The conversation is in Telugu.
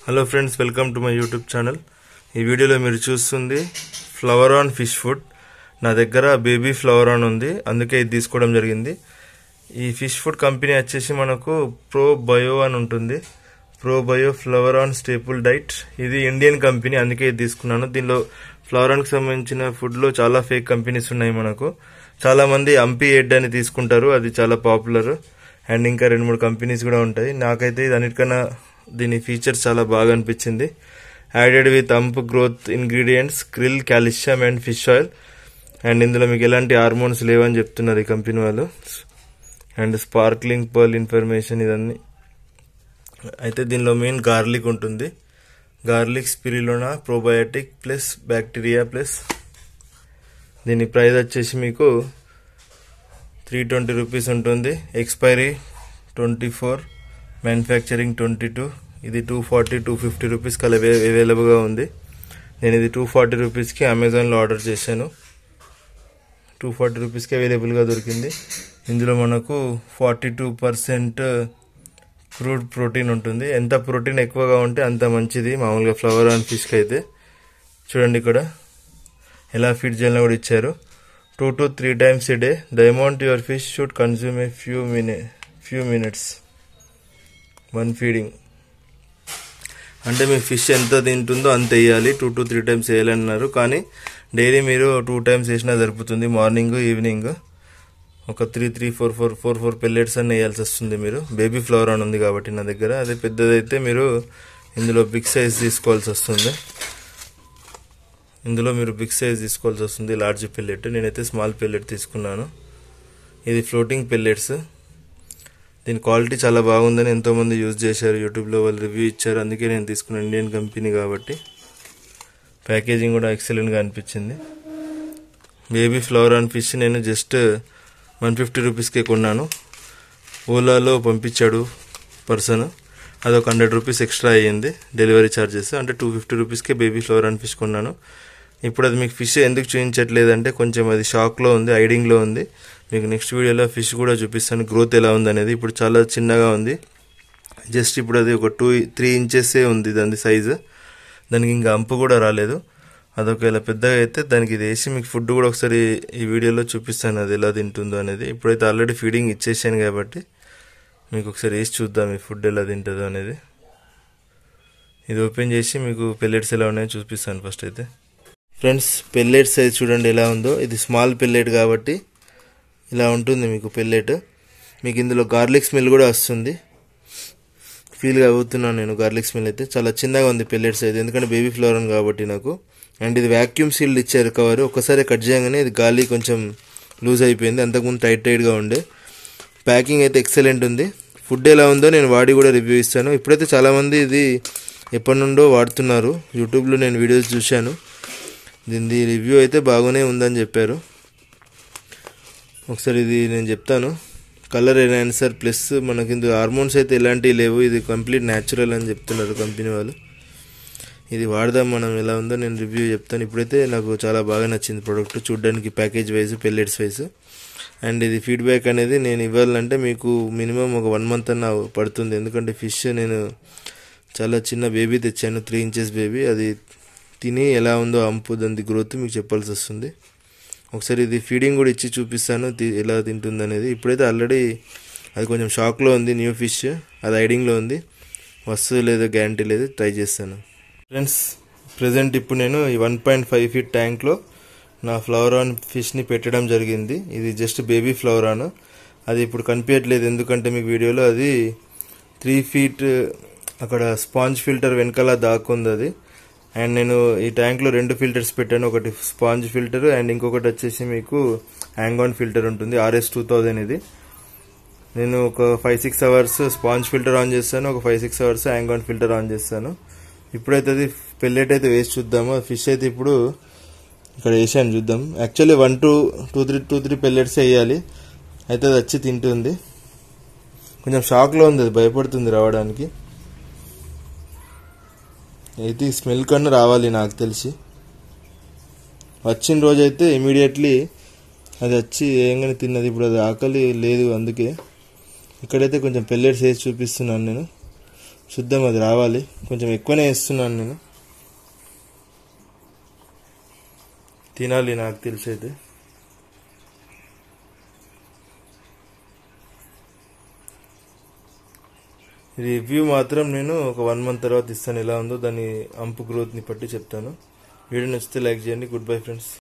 hello friends welcome to my YouTube channel ఈ వీడియోలో మీరు చూస్తుంది ఫ్లవర్ ఆన్ ఫిష్ ఫుడ్ నా దగ్గర బేబీ ఫ్లవర్ ఆన్ ఉంది అందుకే ఇది తీసుకోవడం జరిగింది ఈ ఫిష్ ఫుడ్ కంపెనీ వచ్చేసి మనకు ప్రో బయో అని ఉంటుంది pro bio flowerhorn staple diet ఇది ఇండియన్ కంపెనీ అందుకే ఇది తీసుకున్నాను దీనిలో ఫ్లవర్ ఆన్కి సంబంధించిన ఫుడ్లో చాలా ఫేక్ కంపెనీస్ ఉన్నాయి మనకు చాలా మంది అంపి ఎడ్ అని తీసుకుంటారు అది చాలా పాపులర్ అండ్ ఇంకా రెండు మూడు కంపెనీస్ కూడా ఉంటాయి నాకైతే ఇది అన్నిటికన్నా దీని ఫీచర్స్ చాలా బాగా అనిపించింది added with hump growth ingredients krill calcium and fish oil and ఇందులో మీకు ఎలాంటి హార్మోన్స్ లేవని చెప్తున్నారు ఈ కంపెనీ వాళ్ళు అండ్ స్పార్క్లింగ్ పర్ల్ ఇన్ఫర్మేషన్ ఇదన్నీ అయితే దీనిలో మెయిన్ గార్లిక్ ఉంటుంది garlic spirulina probiotic plus bacteria plus దీని ప్రైస్ వచ్చేసి మీకు త్రీ ట్వంటీ రూపీస్ ఉంటుంది expiry twenty four manufacturing twenty two ఇది two forty two fifty rupees కల అవైలబుల్గా ఉంది నేను ఇది టూ ఫార్టీ రూపీస్కి అమెజాన్లో ఆర్డర్ చేశాను టూ ఫార్టీ రూపీస్కి అవైలబుల్గా దొరికింది ఇందులో మనకు forty two percent crude protein ఉంటుంది ఎంత ప్రోటీన్ ఎక్కువగా ఉంటే అంత మంచిది మామూలుగా ఫ్లవర్ ఆన్ ఫిష్కి అయితే చూడండి ఇక్కడ ఎలా ఫీడ్ చేయాలని కూడా ఇచ్చారు two to three times a day the amount your fish should consume a few mini few minutes one feeding అంటే మీ ఫిష్ ఎంత తింటుందో అంత వేయాలి టూ టు త్రీ టైమ్స్ వేయాలన్నారు కానీ డైలీ మీరు టూ టైమ్స్ వేసినా సరిపోతుంది మార్నింగ్ ఈవినింగ్ ఒక three three four four four four pellets అన్ని వేయాల్సి వస్తుంది మీరు బేబీ ఫ్లవర్ అని ఉంది కాబట్టి నా దగ్గర అదే పెద్దదైతే మీరు ఇందులో బిగ్ సైజ్ తీసుకోవాల్సి వస్తుంది ఇందులో మీరు బిగ్ సైజ్ తీసుకోవాల్సి వస్తుంది లార్జ్ పెల్లెట్ నేనైతే స్మాల్ పెల్లెట్ తీసుకున్నాను ఇది ఫ్లోటింగ్ పెల్లెట్స్ దీని క్వాలిటీ చాలా బాగుందని ఎంతోమంది యూజ్ చేశారు యూట్యూబ్లో వాళ్ళు రివ్యూ ఇచ్చారు అందుకే నేను తీసుకున్నాను ఇండియన్ కంపెనీ కాబట్టి ప్యాకేజింగ్ కూడా ఎక్సలెంట్గా అనిపించింది బేబీ ఫ్లవర్ అండ్ ఫిష్ నేను జస్ట్ వన్ ఫిఫ్టీ రూపీస్కే కొన్నాను ఓలాలో పంపించాడు పర్సన్ అదొక హండ్రెడ్ రూపీస్ ఎక్స్ట్రా అయ్యింది డెలివరీ ఛార్జెస్ అంటే టూ ఫిఫ్టీ రూపీస్కే బేబీ ఫ్లవర్ అండ్ ఫిష్ కొన్నాను ఇప్పుడు అది మీకు ఫిష్ ఎందుకు చూపించట్లేదంటే కొంచెం అది షాక్లో ఉంది ఐడింగ్లో ఉంది మీకు నెక్స్ట్ వీడియోలో ఫిష్ కూడా చూపిస్తాను గ్రోత్ ఎలా ఉంది అనేది ఇప్పుడు చాలా చిన్నగా ఉంది జస్ట్ ఇప్పుడు అది ఒక టూ త్రీ ఇంచెసే ఉంది దాని సైజు దానికి ఇంకా అంపు కూడా రాలేదు అదొకవేళ పెద్దగా అయితే దానికి ఇది వేసి మీకు ఫుడ్ కూడా ఒకసారి ఈ వీడియోలో చూపిస్తాను అది ఎలా తింటుందో అనేది ఇప్పుడైతే ఆల్రెడీ ఫీడింగ్ ఇచ్చేసాను కాబట్టి మీకు ఒకసారి వేసి చూద్దాం ఈ ఫుడ్ ఎలా తింటుందో అనేది ఇది ఓపెన్ చేసి మీకు పెల్లెట్స్ ఎలా ఉన్నాయో చూపిస్తాను ఫస్ట్ అయితే ఫ్రెండ్స్ పెల్లెట్ సైజ్ చూడండి ఎలా ఉందో ఇది స్మాల్ పెల్లెట్ కాబట్టి ఇలా ఉంటుంది మీకు పెల్లెట్ మీకు ఇందులో గార్లిక్ స్మెల్ కూడా వస్తుంది ఫీల్గా అవుతున్నాను నేను గార్లిక్ స్మెల్ అయితే చాలా చిన్నగా ఉంది పెల్లెట్స్ అయితే ఎందుకంటే బేబీ ఫ్లవర్ అని కాబట్టి నాకు అండ్ ఇది వ్యాక్యూమ్ సీల్డ్ ఇచ్చారు కవర్ ఒక్కసారి కట్ చేయగానే ఇది గాలి కొంచెం లూజ్ అయిపోయింది అంతకుముందు టైట్ టైట్గా ఉండే ప్యాకింగ్ అయితే ఎక్సలెంట్ ఉంది ఫుడ్ ఎలా ఉందో నేను వాడి కూడా రివ్యూ ఇస్తాను ఇప్పుడైతే చాలామంది ఇది ఎప్పటి నుండో వాడుతున్నారు యూట్యూబ్లో నేను వీడియోస్ చూశాను దీని రివ్యూ అయితే బాగానే ఉందని చెప్పారు ఒకసారి ఇది నేను చెప్తాను కలర్ ఎన్హాన్సర్ ప్లస్ మనకి ఇందులో హార్మోన్స్ అయితే ఎలాంటివి లేవు ఇది కంప్లీట్ న్యాచురల్ అని చెప్తున్నారు కంపెనీ వాళ్ళు ఇది వాడదాం మనం ఎలా ఉందో నేను రివ్యూ చెప్తాను ఇప్పుడైతే నాకు చాలా బాగా నచ్చింది ప్రోడక్ట్ చూడడానికి package wise pellets wise and ఇది ఫీడ్బ్యాక్ అనేది నేను ఇవ్వాలంటే మీకు మినిమం ఒక వన్ మంత్ అన్న పడుతుంది ఎందుకంటే ఫిష్ నేను చాలా చిన్న బేబీ తెచ్చాను త్రీ ఇంచెస్ బేబీ అది తిని ఎలా ఉందో అంపు దాని గ్రోత్ మీకు చెప్పాల్సి వస్తుంది ఒకసారి ఇది ఫీడింగ్ కూడా ఇచ్చి చూపిస్తాను ఎలా తింటుంది అనేది ఇప్పుడైతే ఆల్రెడీ అది కొంచెం షాక్లో ఉంది న్యూ ఫిష్ అది ఐడింగ్లో ఉంది వస్తుంది లేదో గ్యారంటీ లేదు ట్రై చేస్తాను ఫ్రెండ్స్ ప్రజెంట్ ఇప్పుడు నేను ఈ వన్ పాయింట్ ఫైవ్ ఫీట్ ట్యాంక్లో నా ఫ్లవర్ ఆన్ ఫిష్ని పెట్టడం జరిగింది ఇది జస్ట్ బేబీ ఫ్లవర్ ఆన్ అది ఇప్పుడు కనిపించట్లేదు ఎందుకంటే మీకు వీడియోలో అది త్రీ ఫీట్ అక్కడ స్పాంజ్ ఫిల్టర్ వెనకాల దాక్కుంది అది అండ్ నేను ఈ ట్యాంక్లో రెండు ఫిల్టర్స్ పెట్టాను ఒకటి స్పాంజ్ ఫిల్టర్ అండ్ ఇంకొకటి వచ్చేసి మీకు హ్యాంగ్ ఫిల్టర్ ఉంటుంది ఆర్ఎస్ టూ థౌజండ్ ఇది నేను ఒక five six hours sponge filter on చేస్తాను ఒక five six hours hang on filter on చేస్తాను ఇప్పుడైతే అది పెల్లెట్ అయితే వేసి చూద్దాము ఫిష్ అయితే ఇప్పుడు ఇక్కడ వేసాను చూద్దాం actually one two two three two three pellets వేయాలి అయితే అది వచ్చి తింటుంది కొంచెం షాక్లో ఉంది అది భయపడుతుంది రావడానికి అయితే ఈ స్మెల్ కన్నా రావాలి నాకు తెలిసి వచ్చిన రోజు అయితే ఇమీడియట్లీ అది వచ్చి ఏంగానే తిన్నది ఇప్పుడు అది ఆకలి లేదు అందుకే ఇక్కడైతే కొంచెం పెల్లెట్స్ వేసి చూపిస్తున్నాను నేను చూద్దాం అది రావాలి కొంచెం ఎక్కువనే వేస్తున్నాను నేను తినాలి నాకు తెలిసైతే రివ్యూ మాత్రం నేను ఒక వన్ మంత్ తర్వాత ఇస్తాను ఎలా ఉందో దాని అంపు గ్రోత్ని బట్టి చెప్తాను వీడియో నచ్చితే లైక్ చేయండి గుడ్ బై ఫ్రెండ్స్